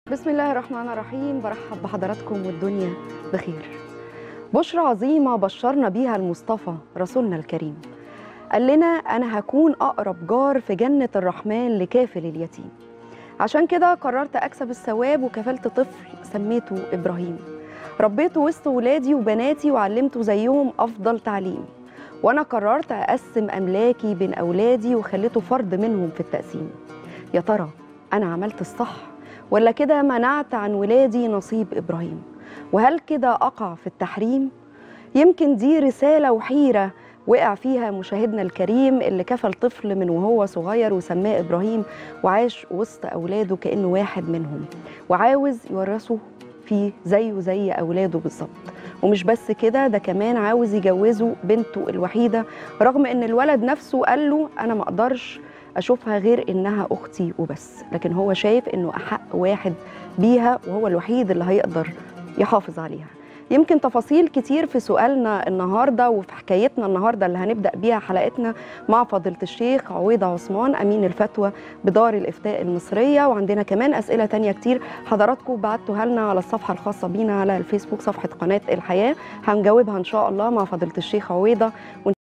بسم الله الرحمن الرحيم برحب بحضراتكم والدنيا بخير بشرى عظيمة بشرنا بيها المصطفى رسولنا الكريم قال لنا أنا هكون أقرب جار في جنة الرحمن لكافل اليتيم عشان كده قررت أكسب الثواب وكفلت طفل سميته إبراهيم ربيته وسط ولادي وبناتي وعلمته زيهم أفضل تعليم وأنا قررت أقسم أملاكي بين أولادي وخليته فرد منهم في التقسيم يا ترى أنا عملت الصح ولا كده منعت عن ولادي نصيب إبراهيم وهل كده أقع في التحريم؟ يمكن دي رسالة وحيرة وقع فيها مشاهدنا الكريم اللي كفل طفل من وهو صغير وسماه إبراهيم وعاش وسط أولاده كأنه واحد منهم وعاوز يورثه فيه زيه زي أولاده بالظبط ومش بس كده ده كمان عاوز يجوزه بنته الوحيدة رغم إن الولد نفسه قال له أنا ما أقدرش اشوفها غير انها اختي وبس لكن هو شايف انه احق واحد بيها وهو الوحيد اللي هيقدر يحافظ عليها يمكن تفاصيل كتير في سؤالنا النهارده وفي حكايتنا النهارده اللي هنبدا بيها حلقتنا مع فضيله الشيخ عويضه عثمان امين الفتوى بدار الافتاء المصريه وعندنا كمان اسئله تانية كتير حضراتكم بعتوها لنا على الصفحه الخاصه بينا على الفيسبوك صفحه قناه الحياه هنجاوبها ان شاء الله مع فضيله الشيخ عويضه